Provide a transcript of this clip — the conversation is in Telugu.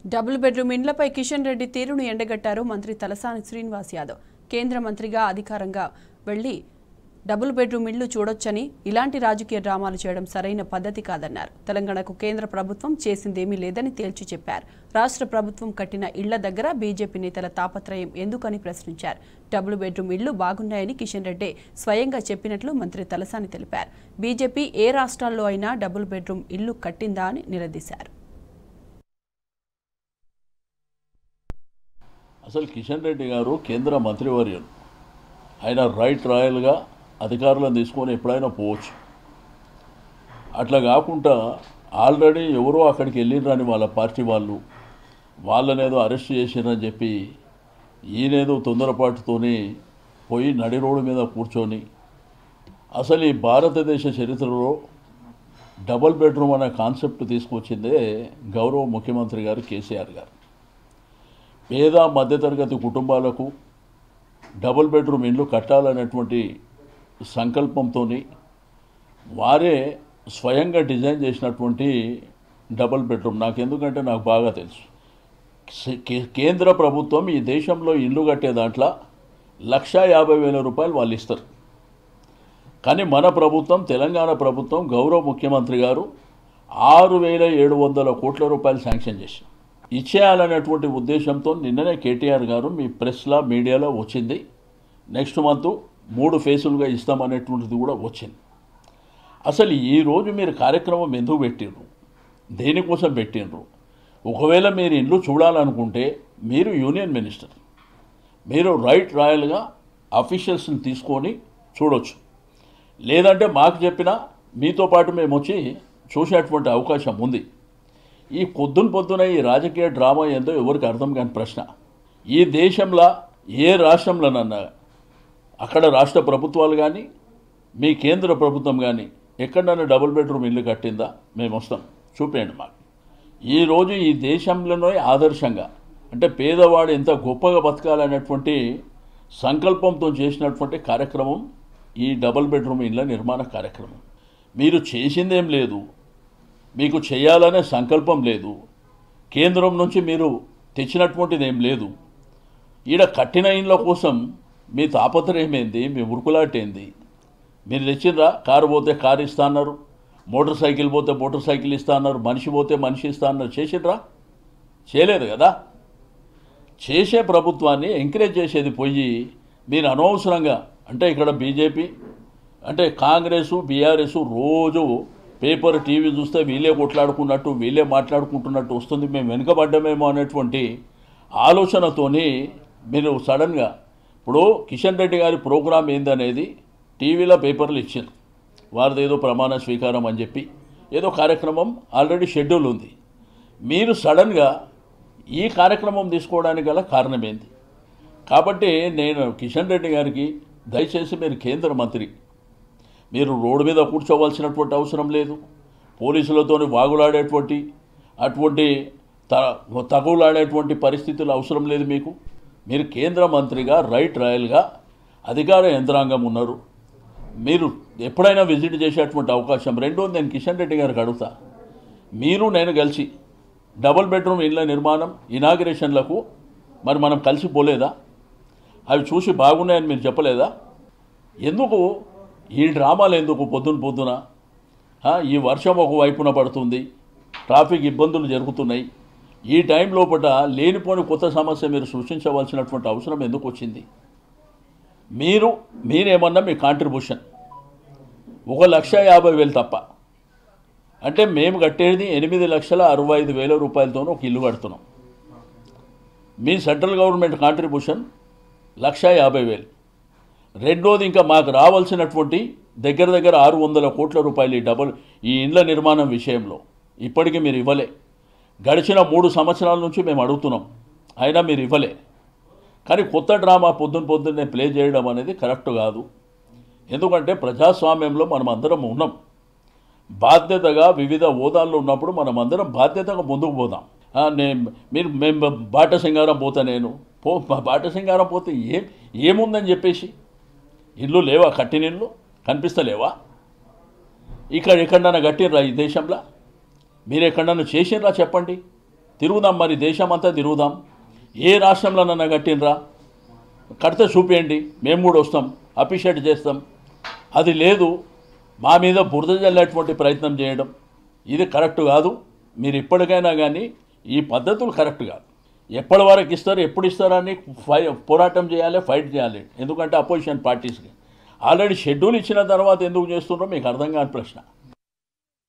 డబుల్ బెడ్రూమ్ ఇండ్లపై కిషన్ రెడ్డి తీరును ఎండగట్టారు మంత్రి తలసాని శ్రీనివాస్ యాదవ్ కేంద్ర మంత్రిగా అధికారంగా వెళ్లి డబుల్ బెడ్రూమ్ ఇళ్లు చూడొచ్చని ఇలాంటి రాజకీయ డ్రామాలు చేయడం సరైన పద్ధతి కాదన్నారు తెలంగాణకు కేంద్ర ప్రభుత్వం చేసిందేమీ లేదని తేల్చి చెప్పారు రాష్ట్ర ప్రభుత్వం కట్టిన ఇళ్ల దగ్గర బీజేపీ నేతల తాపత్రయం ఎందుకని ప్రశ్నించారు డబుల్ బెడ్రూమ్ ఇళ్లు బాగున్నాయని కిషన్ రెడ్డి స్వయంగా చెప్పినట్లు మంత్రి తలసాని తెలిపారు బీజేపీ ఏ రాష్ట్రాల్లో అయినా డబుల్ బెడ్రూమ్ ఇల్లు కట్టిందా అని నిలదీశారు అసలు కిషన్ రెడ్డి గారు కేంద్ర మంత్రివర్యులు ఆయన రైట్ రాయల్గా అధికారులను తీసుకొని ఎప్పుడైనా పోవచ్చు అట్లా కాకుండా ఆల్రెడీ ఎవరో అక్కడికి వెళ్ళిండ్రని వాళ్ళ పార్టీ వాళ్ళు వాళ్ళనేదో అరెస్ట్ చేసిరని చెప్పి ఈయనేదో తొందరపాటుతోని పోయి నడి రోడ్డు మీద కూర్చొని అసలు ఈ భారతదేశ చరిత్రలో డబుల్ బెడ్రూమ్ అనే కాన్సెప్ట్ తీసుకొచ్చిందే గౌరవ ముఖ్యమంత్రి గారు కేసీఆర్ గారు పేద మధ్యతరగతి కుటుంబాలకు డబుల్ బెడ్రూమ్ ఇండ్లు కట్టాలనేటువంటి సంకల్పంతో వారే స్వయంగా డిజైన్ చేసినటువంటి డబుల్ బెడ్రూమ్ నాకు ఎందుకంటే నాకు బాగా తెలుసు కే- కేంద్ర ప్రభుత్వం ఈ దేశంలో ఇల్లు కట్టే దాంట్లో లక్షా యాభై వేల రూపాయలు వాళ్ళు ఇస్తారు కానీ మన ప్రభుత్వం తెలంగాణ ప్రభుత్వం గౌరవ ముఖ్యమంత్రి గారు ఆరు వేల ఏడు వందల కోట్ల రూపాయలు శాంక్షన్ చేశారు ఇచ్చేయాలనేటువంటి ఉద్దేశంతో నిన్ననే కేటీఆర్ గారు మీ ప్రెస్లో మీడియాలో వచ్చింది నెక్స్ట్ మంత్ మూడు ఫేసులుగా ఇస్తామనేటువంటిది కూడా వచ్చింది అసలు ఈరోజు మీరు కార్యక్రమం ఎందుకు పెట్టిండ్రు దేనికోసం పెట్టిండ్రు ఒకవేళ మీరు ఇల్లు చూడాలనుకుంటే మీరు యూనియన్ మినిస్టర్ మీరు రైట్ రాయల్గా అఫీషియల్స్ని తీసుకొని చూడొచ్చు లేదంటే మాకు చెప్పినా మీతో పాటు మేము వచ్చి చూసేటువంటి అవకాశం ఉంది ఈ పొద్దున పొద్దున ఈ రాజకీయ డ్రామా ఏందో ఎవరికి అర్థం కాని ప్రశ్న ఈ దేశంలో ఏ రాష్ట్రంలోనన్నా అక్కడ రాష్ట్ర ప్రభుత్వాలు కానీ మీ కేంద్ర ప్రభుత్వం కానీ ఎక్కడైనా డబుల్ బెడ్రూమ్ ఇల్లు కట్టిందా మేము వస్తాం చూపేయండి మాకు ఈరోజు ఈ దేశంలోనే ఆదర్శంగా అంటే పేదవాడు ఎంత గొప్పగా బతకాలనేటువంటి సంకల్పంతో చేసినటువంటి కార్యక్రమం ఈ డబుల్ బెడ్రూమ్ ఇళ్ళ నిర్మాణ కార్యక్రమం మీరు చేసిందేం లేదు మీకు చేయాలనే సంకల్పం లేదు కేంద్రం నుంచి మీరు తెచ్చినటువంటిది ఏం లేదు ఈడ కట్టిన ఇండ్ల కోసం మీ తాపత్రయం ఏంది మీ ఉరుకులాటేంది మీరు తెచ్చిండ్రా కారు పోతే కారు ఇస్తా అన్నారు మోటార్ సైకిల్ పోతే మోటార్ సైకిల్ ఇస్తా అన్నారు మనిషి పోతే మనిషి ఇస్తా అన్నారు చేసిండ్రా చేయలేదు కదా చేసే ప్రభుత్వాన్ని ఎంకరేజ్ చేసేది పోయి మీరు అనవసరంగా అంటే ఇక్కడ బీజేపీ అంటే కాంగ్రెస్ బీఆర్ఎస్ రోజు పేపర్ టీవీ చూస్తే వీళ్ళే కొట్లాడుకున్నట్టు వీళ్ళే మాట్లాడుకుంటున్నట్టు వస్తుంది మేము వెనుకబడ్డమేమో అనేటువంటి ఆలోచనతోని మీరు సడన్గా ఇప్పుడు కిషన్ రెడ్డి గారి ప్రోగ్రాం ఏందనేది టీవీలో పేపర్లు ఇచ్చారు వారిది ఏదో ప్రమాణ స్వీకారం అని చెప్పి ఏదో కార్యక్రమం ఆల్రెడీ షెడ్యూల్ ఉంది మీరు సడన్గా ఈ కార్యక్రమం తీసుకోవడానికి గల కారణం ఏంది కాబట్టి నేను కిషన్ రెడ్డి గారికి దయచేసి మీరు కేంద్ర మంత్రి మీరు రోడ్డు మీద కూర్చోవలసినటువంటి అవసరం లేదు పోలీసులతోని వాగులాడేటువంటి అటువంటి త తగులాడేటువంటి పరిస్థితులు అవసరం లేదు మీకు మీరు కేంద్ర మంత్రిగా రైట్ రాయల్గా అధికార యంత్రాంగం ఉన్నారు మీరు ఎప్పుడైనా విజిట్ చేసేటువంటి అవకాశం రెండోది నేను కిషన్ రెడ్డి గారికి అడుగుతా మీరు నేను కలిసి డబుల్ బెడ్రూమ్ ఇళ్ళ నిర్మాణం ఇనాగ్రేషన్లకు మరి మనం కలిసి పోలేదా అవి చూసి బాగున్నాయని మీరు చెప్పలేదా ఎందుకు ఈ డ్రామాలు ఎందుకు పొద్దున పొద్దున ఆ, ఈ వర్షం ఒక వైపున పడుతుంది ట్రాఫిక్ ఇబ్బందులు జరుగుతున్నాయి ఈ టైం లోపల లేనిపోని కొత్త సమస్య మీరు సృష్టించవలసినటువంటి అవసరం ఎందుకు వచ్చింది మీరు మీరేమన్నా మీ కాంట్రిబ్యూషన్ ఒక లక్ష యాభై వేలు తప్ప అంటే మేము కట్టేది ఎనిమిది లక్షల అరవై ఐదు వేల రూపాయలతో ఒక ఇల్లు కడుతున్నాం మీ సెంట్రల్ గవర్నమెంట్ కాంట్రిబ్యూషన్ లక్ష యాభై వేలు రెండోది ఇంకా మాకు రావాల్సినటువంటి దగ్గర దగ్గర ఆరు వందల కోట్ల రూపాయలు ఈ డబుల్ ఈ ఇండ్ల నిర్మాణం విషయంలో ఇప్పటికీ మీరు ఇవ్వలే గడిచిన మూడు సంవత్సరాల నుంచి మేము అడుగుతున్నాం అయినా మీరు ఇవ్వలే కానీ కొత్త డ్రామా పొద్దున పొద్దున్నే ప్లే చేయడం అనేది కరెక్ట్ కాదు ఎందుకంటే ప్రజాస్వామ్యంలో మనం అందరం ఉన్నాం బాధ్యతగా వివిధ హోదాల్లో ఉన్నప్పుడు మనం అందరం బాధ్యతగా ముందుకు పోదాం ఆ, నేను మీరు మేము బాట సింగారం పోతా నేను పో బాట సింగారం పోతే ఏం ఏముందని చెప్పేసి ఇల్లు లేవా కట్టిన ఇల్లు కనిపిస్తలేవా ఇక్కడ ఎక్కడన్నా కట్టినరా ఈ దేశంలో మీరు ఎక్కడన్నా చేసినరా చెప్పండి తిరుగుదాం మరి దేశమంతా తిరుగుదాం ఏ రాష్ట్రంలోనన్నా కట్టినరా కడితే చూపేయండి మేము కూడా వస్తాం అప్రిషియేట్ చేస్తాం అది లేదు మా మీద బురద జల్లేటువంటి ప్రయత్నం చేయడం ఇది కరెక్ట్ కాదు మీరు ఇప్పటికైనా కానీ ఈ పద్ధతులు కరెక్ట్ కాదు ఎప్పటి వరకు ఇస్తారు ఎప్పుడు ఇస్తారని ఫై పోరాటం చేయాలి ఫైట్ చేయాలి ఎందుకంటే అపోజిషన్ పార్టీస్కి ఆల్రెడీ షెడ్యూల్ ఇచ్చిన తర్వాత ఎందుకు చేస్తున్నారో మీకు అర్థం కాని ప్రశ్న